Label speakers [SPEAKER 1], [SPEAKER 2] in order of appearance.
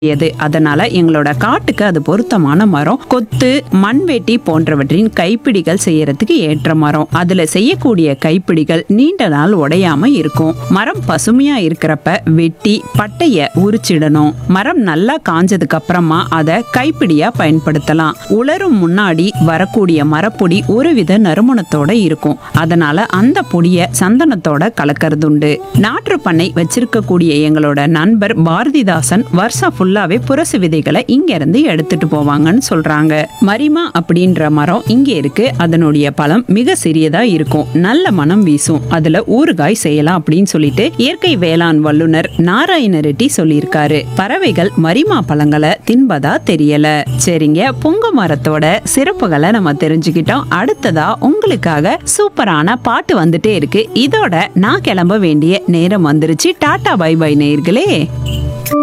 [SPEAKER 1] எது அதனால எங்களோட காட்டுக்கு அது பொருத்தமான மரம் கொத்து மண்வெட்டி போன்றவற்றின் கைப்பிடிகள் செய்யறதுக்கு ஏற்ற மரம் அதுல செய்யக்கூடிய கைப்பிடிகள் நீண்ட நாள் உடையாம இருக்கும் மரம் பசுமையா இருக்கிறப்ப வெட்டி பட்டைய உரிச்சிடணும் மரம் நல்லா காஞ்சதுக்கு அப்புறமா அதை கைப்பிடியா பயன்படுத்தலாம் உலரும் முன்னாடி வரக்கூடிய மரப்பொடி ஒருவித நறுமணத்தோட இருக்கும் அதனால அந்த பொடிய சந்தனத்தோட கலக்கறதுண்டு நாற்று பண்ணை வச்சிருக்கக்கூடிய எங்களோட நண்பர் பாரதிதாசன் வருஷம் ஃபுல்லாவே புரசு விதைகளை இங்க இருந்து எடுத்துட்டு போவாங்கன்னு சொல்றாங்க மரிமா அப்படின்ற மரம் இங்க இருக்கு அதனுடைய பழம் மிக சிறியதா இருக்கும் நல்ல மனம் வீசும் அதுல ஊறுகாய் செய்யலாம் அப்படின்னு சொல்லிட்டு இயற்கை வேளாண் வல்லுனர் நாராயண ரெட்டி சொல்லியிருக்காரு பறவைகள் மரிமா பழங்களை தின்பதா தெரியல சரிங்க பொங்க மரத்தோட சிறப்புகளை நம்ம தெரிஞ்சுக்கிட்டோம் அடுத்ததா உங்களுக்காக சூப்பரான பாட்டு வந்துட்டே இருக்கு இதோட நான் கிளம்ப வேண்டிய நேரம் வந்துருச்சு டாடா பை பை நேயர்களே